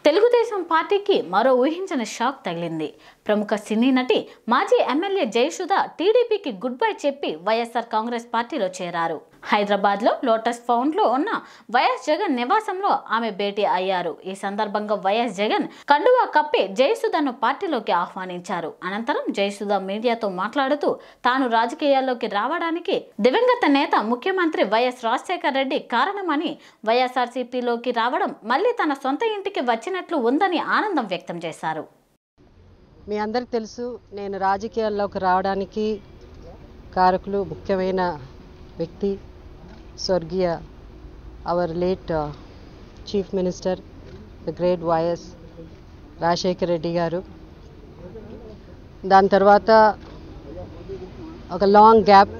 తెలుగుదేశం పార్టీకి మరో ఊహించని షాక్ తగిలింది ప్రముఖ సినీ నటి మాజీ ఎమ్మెల్యే జయసుధ టీడీపీకి గుడ్ బై చెప్పి వైఎస్ఆర్ కాంగ్రెస్ పార్టీలో చేరారు హైదరాబాద్ లో లోటస్ ఫౌండ్ లో ఉన్న వైఎస్ జగన్ నివాసంలో ఆమె భేటీ అయ్యారు ఈ సందర్భంగా వైఎస్ జగన్ కండువా కప్పి జయసుధను పార్టీలోకి ఆహ్వానించారు అనంతరం జయసుధ మీడియాతో మాట్లాడుతూ తాను రాజకీయాల్లోకి రావడానికి దివంగత నేత ముఖ్యమంత్రి వైఎస్ రాజశేఖర రెడ్డి కారణమని వైఎస్ఆర్సీపీలోకి రావడం మళ్ళీ తన సొంత ఇంటికి వచ్చినట్లు ఉందని ఆనందం వ్యక్తం చేశారు మీ అందరికి తెలుసు నేను రాజకీయాల్లోకి రావడానికి కారకులు ముఖ్యమైన వ్యక్తి స్వర్గీయ our late chief minister the great Y S Rajasekhar Reddy గారు దాని తర్వాత ఒక లాంగ్ గ్యాప్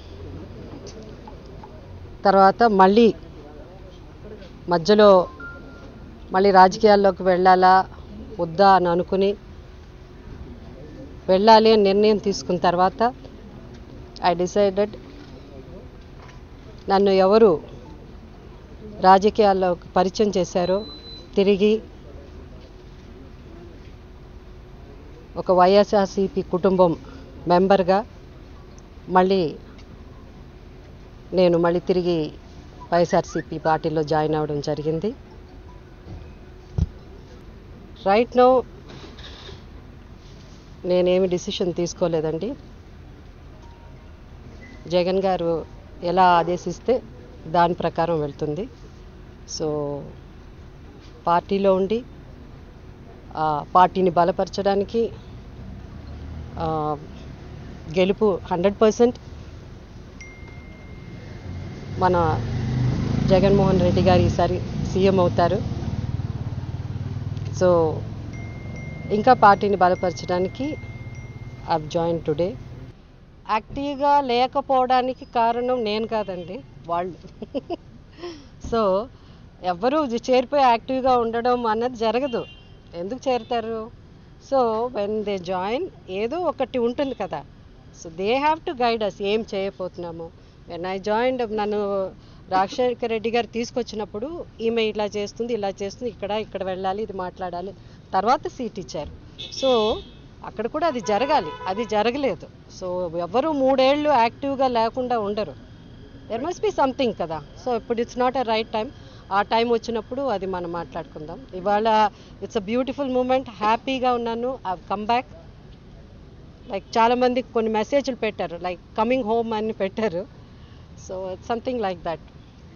తర్వాత మళ్ళీ మధ్యలో మళ్ళీ రాజకీయాల్లోకి వెళ్ళాలా వద్దా అని అనుకుని వెళ్ళాలి అని నిర్ణయం తీసుకున్న తర్వాత ఐ డిసైడెడ్ నన్ను ఎవరు రాజకీయాల్లో పరిచయం చేశారో తిరిగి ఒక వైఎస్ఆర్సిపి కుటుంబం మెంబర్గా మళ్ళీ నేను మళ్ళీ తిరిగి వైఎస్ఆర్సిపి పార్టీలో జాయిన్ అవ్వడం జరిగింది రైట్ నో నేనేమి డిసిషన్ తీసుకోలేదండి జగన్ గారు ఎలా ఆదేశిస్తే దాని ప్రకారం వెళ్తుంది సో పార్టీలో ఉండి ఆ పార్టీని బలపరచడానికి ఆ, గెలుపు హండ్రెడ్ పర్సెంట్ మన జగన్మోహన్ రెడ్డి గారు ఈసారి సీఎం అవుతారు సో ఇంకా పార్టీని బలపరచడానికి ఐ జాయిన్ టుడే యాక్టివ్గా లేకపోవడానికి కారణం నేను కాదండి వాళ్ళు సో ఎవ్వరూ చేరిపోయి యాక్టివ్గా ఉండడం అన్నది జరగదు ఎందుకు చేరుతారు సో వెన్ దే జాయిన్ ఏదో ఒకటి ఉంటుంది కదా so they have to guide us ఏం చేయబోతున్నాము వెన్ ఐ జాయిన్ నన్ను రాజశేఖర రెడ్డి గారు తీసుకొచ్చినప్పుడు ఈమె ఇలా చేస్తుంది ఇలా చేస్తుంది ఇక్కడ ఇక్కడ వెళ్ళాలి ఇది మాట్లాడాలి తర్వాత సీట్ ఇచ్చారు సో అక్కడ కూడా అది జరగాలి అది జరగలేదు సో ఎవరు మూడేళ్ళు యాక్టివ్గా లేకుండా ఉండరు దెర్ మస్ట్ బి సంథింగ్ కదా సో ఇప్పుడు it's not a right time ఆ టైం వచ్చినప్పుడు అది మనం మాట్లాడుకుందాం ఇవాళ ఇట్స్ అ బ్యూటిఫుల్ మూమెంట్ హ్యాపీగా ఉన్నాను ఐ కమ్ బ్యాక్ లైక్ చాలామంది కొన్ని మెసేజ్లు పెట్టారు లైక్ కమింగ్ హోమ్ అని పెట్టారు so it's something like that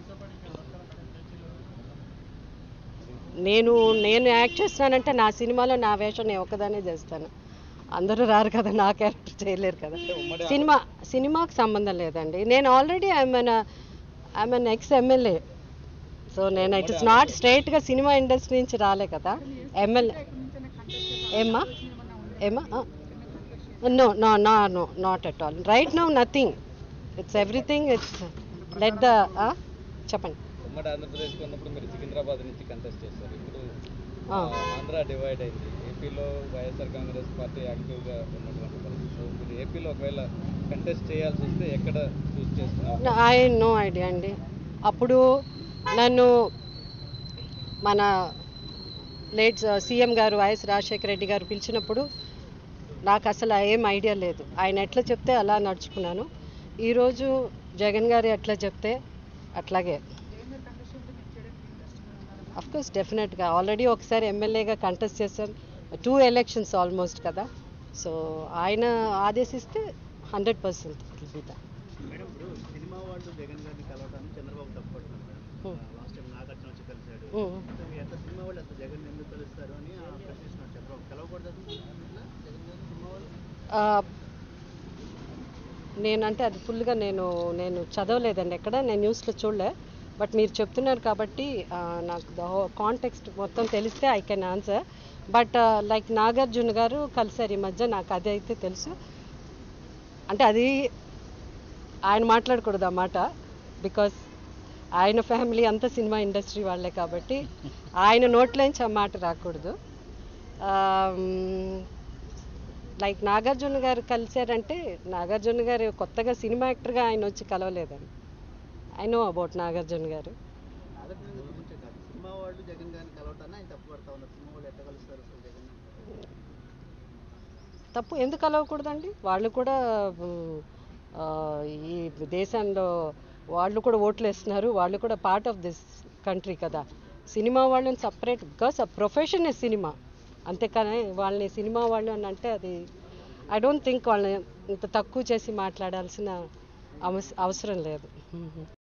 నేను నేను యాక్ట్ చేస్తున్నానంటే నా సినిమాలో నా వేషం నేను ఒక్కదానే చేస్తాను అందరూ రారు కదా నా క్యారెక్టర్ చేయలేరు కదా సినిమా సినిమాకి సంబంధం లేదండి నేను already I'm I'm an ex MLA so నేను ఇట్ ఇస్ నాట్ స్ట్రైట్గా సినిమా ఇండస్ట్రీ నుంచి రాలే కదా ఎమ్మెల్యే ఏమ్మా ఏమ్మా no no no no not at all right no nothing it's everything it's let the చెప్పండి ఉమ్మడి ఆంధ్రప్రదేశ్లో ఉన్నప్పుడు మీరు సికింద్రాబాద్ నుంచి కంటెస్ట్ చేశారు ఇప్పుడు ఆ. ఆ, ఆంధ్ర డివైడ్ అయింది ఏపీలో వైఎస్ఆర్ కాంగ్రెస్ పార్టీ యాక్టివ్గా ఉన్నటువంటి పరిస్థితి సో మీరు ఏపీలో ఒకవేళ కంటెస్ట్ చేయాల్సి వస్తే ఎక్కడ చూస్ చేస్తున్నారు ఐ నో ఐడియా అండి అప్పుడు నన్ను మన లేట్ సీఎం గారు వైఎస్ రాజశేఖర రెడ్డి గారు పిలిచినప్పుడు నాకు అసలు ఏం ఐడియా లేదు ఆయన ఎట్లా చెప్తే అలా నడుచుకున్నాను ఈరోజు జగన్ గారు ఎట్లా చెప్తే అట్లాగే కోర్స్ డెఫినెట్గా ఆల్రెడీ ఒకసారి ఎమ్మెల్యేగా కంటెస్ట్ చేశాను టూ ఎలక్షన్స్ ఆల్మోస్ట్ కదా సో ఆయన ఆదేశిస్తే హండ్రెడ్ పర్సెంట్ మేడం ఇప్పుడు సినిమా వాళ్ళు జగన్ గారిని కలవడానికి చంద్రబాబు తప్పుపడుతున్నారు madam Hmm. Last time Nagarjuna వచ్చి కలిశాడు Hmm. సో మీ ఎంత సినిమా వాళ్ళు అంత జగన్ ఎందుకు కలుస్తారు అని ఆ ప్రశ్నిస్తున్నారు చంద్రబాబు కలవకూడదు అసలు? ఇట్లా జగన్ గారు సినిమా వాళ్ళు ఆ, నేనంటే అది ఫుల్గా నేను నేను చదవలేదండి ఎక్కడ నేను న్యూస్లో చూడలే బట్ మీరు చెప్తున్నారు కాబట్టి ఆ, నాకు ద కాంటెక్స్ట్ మొత్తం తెలిస్తే I can answer but like Nagarjuna గారు కలిసారు ఈ మధ్య నాకు అది అయితే తెలుసు అంటే అది ఆయన మాట్లాడకూడదు ఆ మాట బికాస్ ఆయన ఫ్యామిలీ అంతా సినిమా ఇండస్ట్రీ వాళ్ళే కాబట్టి ఆయన నోట్లోంచి ఆ మాట రాకూడదు లైక్ నాగార్జున గారు కలిశారంటే నాగార్జున గారు కొత్తగా సినిమా యాక్టర్గా ఆయన వచ్చి కలవలేదండి ఐ నో అబౌట్ నాగార్జున గారు నాగార్జున గారి గురించే కాదు సినిమా వాళ్ళు జగన్ గారిని కలవటాన్ని ఆయన తప్పుపడతా ఉన్నారు సినిమా తప్పు ఎందుకు కలవకూడదండి వాళ్ళు కూడా ఉమ్, ఆ, ఈ దేశంలో వాళ్ళు కూడా ఓట్లు వేస్తున్నారు వాళ్ళు కూడా పార్ట్ ఆఫ్ దిస్ కంట్రీ కదా సినిమా వాళ్ళని సపరేట్ బికాస్ ఆ ప్రొఫెషన్ సినిమా అంతేకాని వాళ్ళని సినిమా వాళ్ళు అని అంటే అది ఐ డోంట్ థింక్ వాళ్ళని ఇంత తక్కువ చేసి మాట్లాడాల్సిన అవస- అవసరం లేదు